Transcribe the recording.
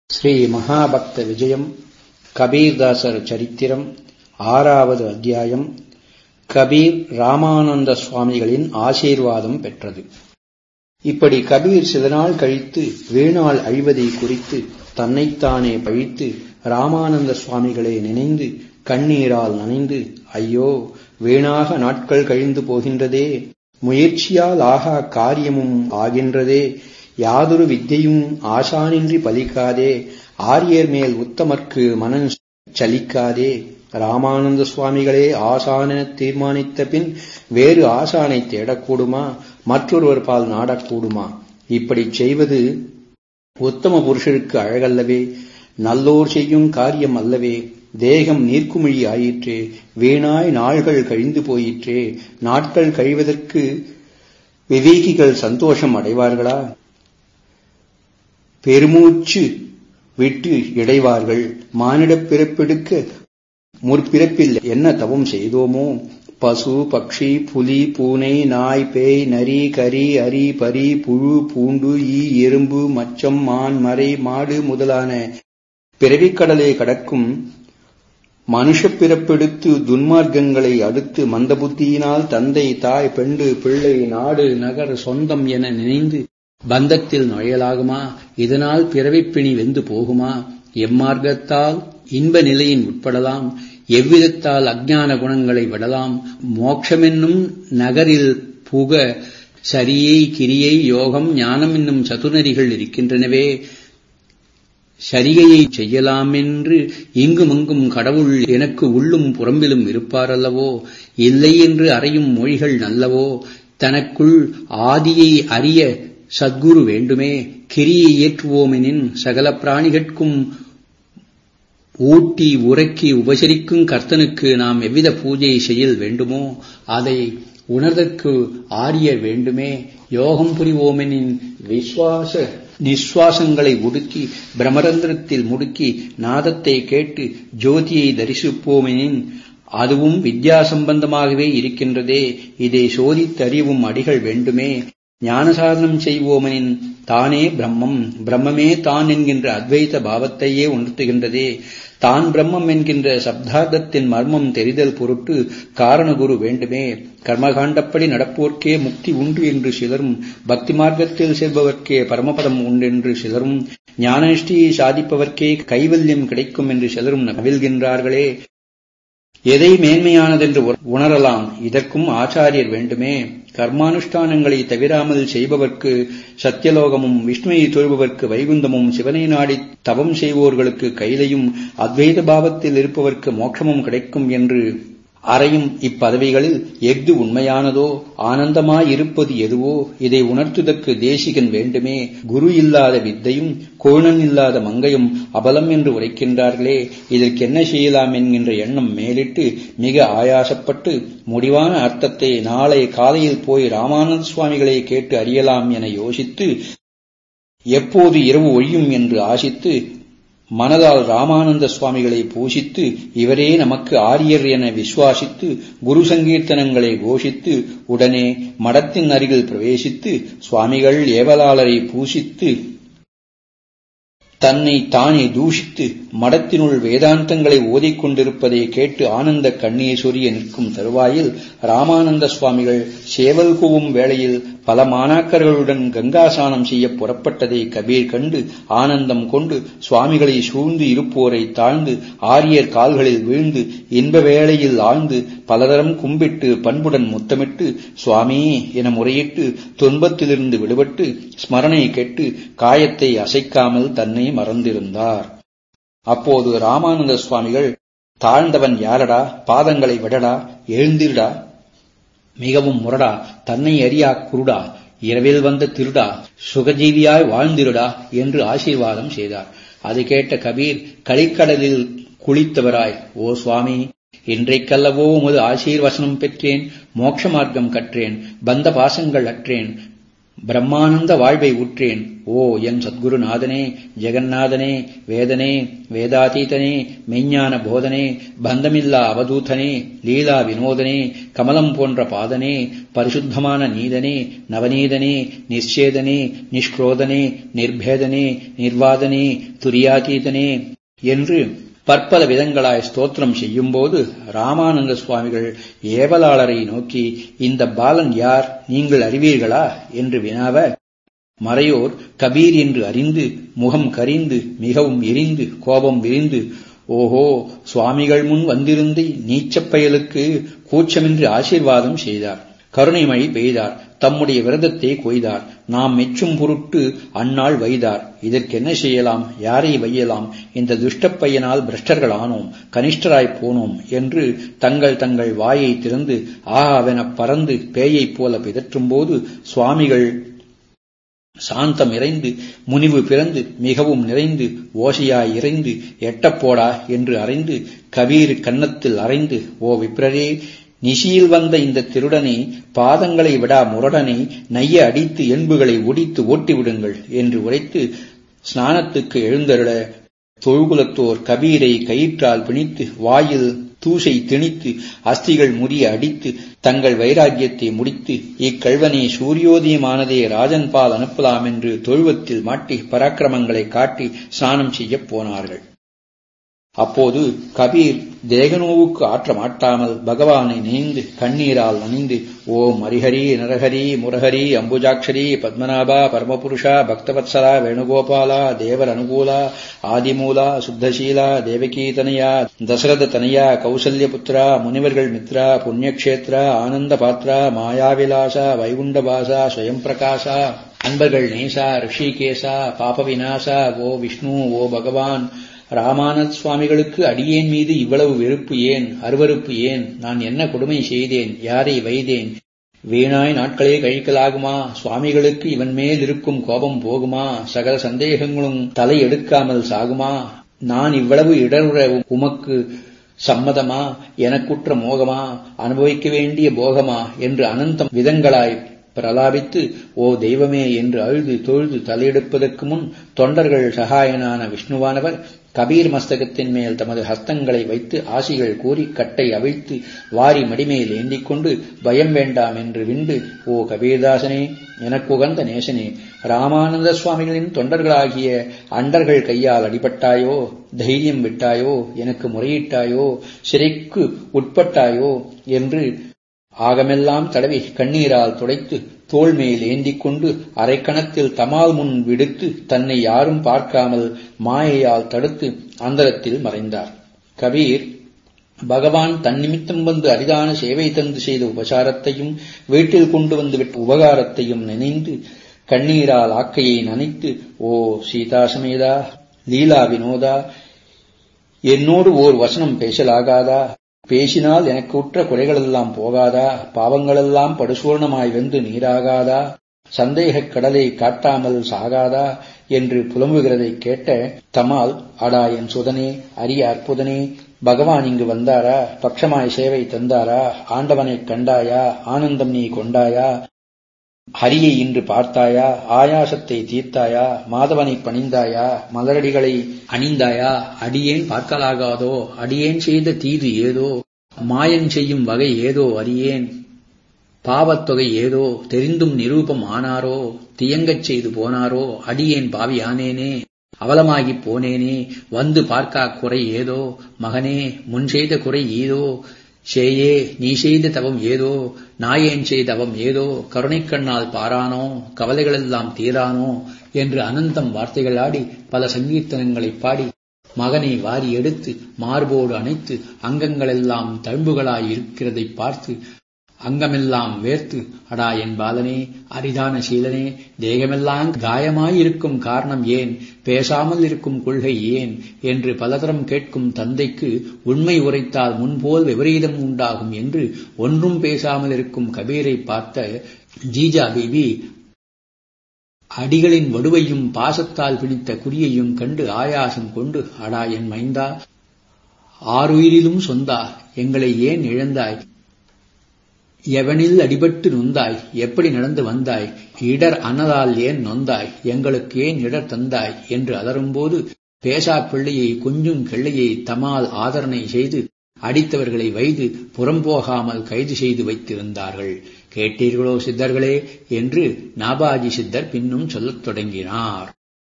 ஸ்ரீ மகாபக்த விஜயம் கபீர்தாசர் சரித்திரம் ஆறாவது அத்தியாயம் கபீர் ராமானந்த சுவாமிகளின் ஆசீர்வாதம் பெற்றது இப்படி கபீர் சில நாள் கழித்து வீணால் அழிவதை குறித்து தன்னைத்தானே பழித்து ராமானந்த சுவாமிகளை நினைந்து கண்ணீரால் நனைந்து ஐயோ வீணாக நாட்கள் கழிந்து போகின்றதே முயற்சியால் ஆகா காரியமும் ஆகின்றதே யாதொரு வித்தையும் ஆசானின்றி பலிக்காதே ஆரியர் மேல் உத்தமர்க்கு மனம் சலிக்காதே ராமானந்த சுவாமிகளே ஆசானென தீர்மானித்த பின் வேறு ஆசானை தேடக்கூடுமா மற்றொருவர் பால் நாடக்கூடுமா இப்படி செய்வது உத்தம புருஷருக்கு அழகல்லவே நல்லோர் செய்யும் காரியம் அல்லவே தேகம் நீர்க்குமிழி ஆயிற்றே வீணாய் நாள்கள் கழிந்து போயிற்றே நாட்கள் கழிவதற்கு விவேகிகள் சந்தோஷம் அடைவார்களா பெருமூச்சு விட்டு இடைவார்கள் மானிடப் பிறப்பெடுக்க முற்பிறப்பில் என்ன தவம் செய்தோமோ பசு பக்ஷி புலி பூனை நாய் பேய் நரி கரி அரி பரி புழு பூண்டு ஈ எறும்பு மச்சம் மான் மறை மாடு முதலான பிறவிக்கடலை கடக்கும் மனுஷ பிறப்பெடுத்து துன்மார்க்கங்களை அடுத்து மந்தபுத்தியினால் தந்தை தாய் பெண்டு பிள்ளை நாடு நகர் சொந்தம் என நினைந்து பந்தத்தில் நுழையலாகுமா இதனால் பிறவிப்பிணி வெந்து போகுமா எம்மார்க்கத்தால் இன்ப நிலையின் உட்படலாம் எவ்விதத்தால் அஜ்ஞான குணங்களை விடலாம் மோட்சமென்னும் நகரில் புக சரியை கிரியை யோகம் ஞானம் என்னும் சதுநரிகள் இருக்கின்றனவே சரிகையை செய்யலாமென்று இங்குமங்கும் கடவுள் எனக்கு உள்ளும் புறம்பிலும் இருப்பாரல்லவோ இல்லை என்று அறையும் மொழிகள் நல்லவோ தனக்குள் ஆதியை அறிய சத்குரு வேண்டுமே கிரியை ஏற்றுவோமெனின் சகல பிராணிகட்கும் ஊட்டி உறக்கி உபசரிக்கும் கர்த்தனுக்கு நாம் எவ்வித பூஜை செய்யல் வேண்டுமோ அதை உணர்தற்கு ஆரியர் வேண்டுமே யோகம் புரிவோமெனின் விஸ்வாச நிஸ்வாசங்களை ஒடுக்கி பிரமரந்திரத்தில் முடுக்கி நாதத்தை கேட்டு ஜோதியை தரிசிப்போமெனின் அதுவும் வித்யா சம்பந்தமாகவே இருக்கின்றதே இதை சோதித்தறிவும் அடிகள் வேண்டுமே ஞானசாதனம் செய்வோமெனின் தானே பிரம்மம் பிரம்மமே தான் என்கின்ற அத்வைத பாவத்தையே உணர்த்துகின்றதே தான் பிரம்மம் என்கின்ற சப்தார்த்தத்தின் மர்மம் தெரிதல் பொருட்டு காரணகுரு வேண்டுமே கர்மகாண்டப்படி நடப்போர்க்கே முக்தி உண்டு என்று சிலரும் பக்தி மார்க்கத்தில் செல்பவர்க்கே பரமபதம் உண்டென்று சிலரும் ஞானநிஷ்டியை சாதிப்பவர்க்கே கைவல்யம் கிடைக்கும் என்று சிலரும் நவில்கின்றார்களே எதை மேன்மையானதென்று உணரலாம் இதற்கும் ஆச்சாரியர் வேண்டுமே கர்மானுஷ்டானங்களை தவிராமல் செய்பவர்க்கு சத்தியலோகமும் விஷ்ணுவை தொழுபவர்க்கு வைகுந்தமும் சிவனை நாடி தவம் செய்வோர்களுக்கு கைலையும் அத்வைத பாவத்தில் இருப்பவர்க்கு மோட்சமும் கிடைக்கும் என்று அறையும் இப்பதவிகளில் எஃது உண்மையானதோ ஆனந்தமாயிருப்பது எதுவோ இதை உணர்த்துதற்கு தேசிகன் வேண்டுமே குரு இல்லாத வித்தையும் கோணன் இல்லாத மங்கையும் அபலம் என்று உரைக்கின்றார்களே இதற்கு என்ன செய்யலாம் என்கின்ற எண்ணம் மேலிட்டு மிக ஆயாசப்பட்டு முடிவான அர்த்தத்தை நாளை காலையில் போய் ராமானந்த சுவாமிகளை கேட்டு அறியலாம் என யோசித்து எப்போது இரவு ஒழியும் என்று ஆசித்து மனதால் ராமானந்த சுவாமிகளை பூசித்து இவரே நமக்கு ஆரியர் என விசுவாசித்து குரு சங்கீர்த்தனங்களை கோஷித்து உடனே மடத்தின் அருகில் பிரவேசித்து சுவாமிகள் ஏவலாளரை பூசித்து தன்னை தானே தூஷித்து மடத்தினுள் வேதாந்தங்களை ஓதிக்கொண்டிருப்பதை கேட்டு ஆனந்த கண்ணீர் சொரிய நிற்கும் தருவாயில் ராமானந்த சுவாமிகள் சேவல் கூவும் வேளையில் பல மாணாக்கர்களுடன் கங்காசானம் செய்ய புறப்பட்டதை கபீர் கண்டு ஆனந்தம் கொண்டு சுவாமிகளை சூழ்ந்து இருப்போரை தாழ்ந்து ஆரியர் கால்களில் வீழ்ந்து இன்ப வேளையில் ஆழ்ந்து பலதரம் கும்பிட்டு பண்புடன் முத்தமிட்டு சுவாமி என முறையிட்டு துன்பத்திலிருந்து விடுபட்டு ஸ்மரணை கெட்டு காயத்தை அசைக்காமல் தன்னை மறந்திருந்தார் அப்போது ராமானந்த சுவாமிகள் தாழ்ந்தவன் யாரடா பாதங்களை விடடா எழுந்திருடா மிகவும் முரடா தன்னை அறியா குருடா இரவில் வந்த திருடா சுகஜீவியாய் வாழ்ந்திருடா என்று ஆசீர்வாதம் செய்தார் அது கேட்ட கபீர் களிக்கடலில் குளித்தவராய் ஓ சுவாமி இன்றைக்கல்லவோ உமது ஆசீர்வசனம் பெற்றேன் மோட்ச மார்க்கம் கற்றேன் பந்த பாசங்கள் அற்றேன் பிரம்மானந்த வாழ்வை உற்றேன் ஓ என் சத்குருநாதனே ஜெகநாதனே வேதனே வேதாதீதனே மெய்ஞான போதனே பந்தமில்லா அவதூதனே லீலா வினோதனே கமலம் போன்ற பாதனே பரிசுத்தமான நீதனே நவநீதனே நிச்சேதனே நிஷ்க்ரோதனே நிர்பேதனே நிர்வாதனே துரியாதீதனே என்று பற்பல விதங்களாய் ஸ்தோத்திரம் செய்யும்போது ராமானந்த சுவாமிகள் ஏவலாளரை நோக்கி இந்த பாலன் யார் நீங்கள் அறிவீர்களா என்று வினாவ மறையோர் கபீர் என்று அறிந்து முகம் கரிந்து மிகவும் எரிந்து கோபம் விரிந்து ஓஹோ சுவாமிகள் முன் வந்திருந்து நீச்சப்பயலுக்கு கூச்சமின்றி ஆசீர்வாதம் செய்தார் கருணைமழை பெய்தார் தம்முடைய விரதத்தை கொய்தார் நாம் மெச்சும் பொருட்டு அந்நாள் வைதார் இதற்கென்ன செய்யலாம் யாரை வையலாம் இந்த துஷ்டப்பையனால் பிரஷ்டர்கள் ஆனோம் கனிஷ்டராய்ப் போனோம் என்று தங்கள் தங்கள் வாயை திறந்து ஆகாவெனப் பறந்து பேயைப் போல பிதற்றும்போது சுவாமிகள் சாந்தம் இறைந்து முனிவு பிறந்து மிகவும் நிறைந்து ஓசையாய் இறைந்து எட்டப்போடா என்று அறைந்து கபீர் கன்னத்தில் அறைந்து ஓ விப்ரரே நிசியில் வந்த இந்த திருடனை பாதங்களை விடா முரடனை நைய அடித்து எண்புகளை ஒடித்து ஓட்டிவிடுங்கள் என்று உரைத்து ஸ்நானத்துக்கு எழுந்தருள தொழுகுலத்தோர் கபீரை கயிற்றால் பிணித்து வாயில் தூசை திணித்து அஸ்திகள் முறிய அடித்து தங்கள் வைராக்கியத்தை முடித்து இக்கழ்வனை சூரியோதயமானதே ராஜன்பால் அனுப்பலாம் என்று தொழுவத்தில் மாட்டி பராக்கிரமங்களை காட்டி ஸ்நானம் செய்யப் போனார்கள் அப்போது கபீர் தேகநோவுக்கு ஆற்ற மாட்டாமல் பகவானை நினைந்து கண்ணீரால் நனைந்து ஓம் ஹரிஹரி நரஹரி முரஹரி அம்புஜாட்சரி பத்மநாபா பரமபுருஷா பக்தவத்சலா வேணுகோபாலா தேவர் அனுகூலா ஆதிமூலா சுத்தசீலா தேவகீதனையா தசரத தனையா கௌசல்யபுத்ரா முனிவர்கள் மித்ரா புண்ணியக்ஷேத்ரா ஆனந்த பாத்ரா மாயாவிலாசா வைகுண்டபாசா ஸ்வயம் பிரகாசா அன்பர்கள் நேசா ரிஷிகேசா பாப விநாசா ஓ விஷ்ணு ஓ பகவான் ராமானந்த் சுவாமிகளுக்கு அடியேன் மீது இவ்வளவு வெறுப்பு ஏன் அருவறுப்பு ஏன் நான் என்ன கொடுமை செய்தேன் யாரை வைதேன் வீணாய் நாட்களே கழிக்கலாகுமா சுவாமிகளுக்கு இவன் மேல் இருக்கும் கோபம் போகுமா சகல சந்தேகங்களும் தலை எடுக்காமல் சாகுமா நான் இவ்வளவு இடருற உமக்கு சம்மதமா எனக்குற்ற மோகமா அனுபவிக்க வேண்டிய போகமா என்று அனந்தம் விதங்களாய் பிரலாபித்து ஓ தெய்வமே என்று அழுது தொழுது தலையெடுப்பதற்கு முன் தொண்டர்கள் சகாயனான விஷ்ணுவானவர் கபீர் மஸ்தகத்தின் மேல் தமது ஹஸ்தங்களை வைத்து ஆசிகள் கூறி கட்டை அவிழ்த்து வாரி மடிமேல் ஏந்திக் கொண்டு பயம் வேண்டாம் என்று விண்டு ஓ கபீர்தாசனே எனக்கு உகந்த நேசனே ராமானந்த சுவாமிகளின் தொண்டர்களாகிய அண்டர்கள் கையால் அடிபட்டாயோ தைரியம் விட்டாயோ எனக்கு முறையிட்டாயோ சிறைக்கு உட்பட்டாயோ என்று ஆகமெல்லாம் தடவி கண்ணீரால் துடைத்து தோள் மேல் ஏந்திக் கொண்டு அரைக்கணத்தில் தமால் முன் விடுத்து தன்னை யாரும் பார்க்காமல் மாயையால் தடுத்து அந்தரத்தில் மறைந்தார் கபீர் பகவான் தன்னிமித்தம் வந்து அரிதான சேவை தந்து செய்த உபசாரத்தையும் வீட்டில் கொண்டு வந்து விட்ட உபகாரத்தையும் நினைந்து கண்ணீரால் ஆக்கையை நனைத்து ஓ சீதா சமேதா லீலா வினோதா என்னோடு ஓர் வசனம் பேசலாகாதா பேசினால் எனக்கு உற்ற குறைகளெல்லாம் போகாதா பாவங்களெல்லாம் படுசூர்ணமாய் வெந்து நீராகாதா சந்தேகக் கடலை காட்டாமல் சாகாதா என்று புலம்புகிறதை கேட்ட தமால் அடா என் சுதனே அரிய அற்புதனே பகவான் இங்கு வந்தாரா பட்சமாய் சேவை தந்தாரா ஆண்டவனைக் கண்டாயா ஆனந்தம் நீ கொண்டாயா ஹரியை இன்று பார்த்தாயா ஆயாசத்தை தீர்த்தாயா மாதவனை பணிந்தாயா மலரடிகளை அணிந்தாயா அடியேன் பார்க்கலாகாதோ அடியேன் செய்த தீது ஏதோ மாயன் செய்யும் வகை ஏதோ அறியேன் பாவத்தொகை ஏதோ தெரிந்தும் நிரூபம் ஆனாரோ தியங்கச் செய்து போனாரோ அடியேன் பாவியானேனே அவலமாகிப் போனேனே வந்து பார்க்கா குறை ஏதோ மகனே முன் செய்த குறை ஈதோ சேயே நீ செய்த தவம் ஏதோ நாயேன் செய்த தவம் ஏதோ கருணைக்கண்ணால் பாரானோ கவலைகளெல்லாம் தீரானோ என்று அனந்தம் வார்த்தைகளாடி பல சங்கீர்த்தனங்களைப் பாடி மகனை வாரி எடுத்து மார்போடு அணைத்து அங்கங்களெல்லாம் தழும்புகளாய் இருக்கிறதைப் பார்த்து அங்கமெல்லாம் வேர்த்து அடா என் பாலனே அரிதான சீலனே தேகமெல்லாம் காயமாயிருக்கும் காரணம் ஏன் பேசாமல் இருக்கும் கொள்கை ஏன் என்று பலதரம் கேட்கும் தந்தைக்கு உண்மை உரைத்தால் முன்போல் விபரீதம் உண்டாகும் என்று ஒன்றும் பேசாமல் இருக்கும் கபீரை பார்த்த ஜீஜா பிபி அடிகளின் வடுவையும் பாசத்தால் பிடித்த குறியையும் கண்டு ஆயாசம் கொண்டு அடா என் மைந்தா ஆறுயிரிலும் சொந்தா எங்களை ஏன் இழந்தாய் எவனில் அடிபட்டு நொந்தாய் எப்படி நடந்து வந்தாய் இடர் அன்னதால் ஏன் நொந்தாய் எங்களுக்கு ஏன் இடர் தந்தாய் என்று அலறும்போது பேசா பிள்ளையை கொஞ்சும் கிள்ளையை தமால் ஆதரணை செய்து அடித்தவர்களை வைது புறம்போகாமல் கைது செய்து வைத்திருந்தார்கள் கேட்டீர்களோ சித்தர்களே என்று நாபாஜி சித்தர் பின்னும் சொல்லத் தொடங்கினார்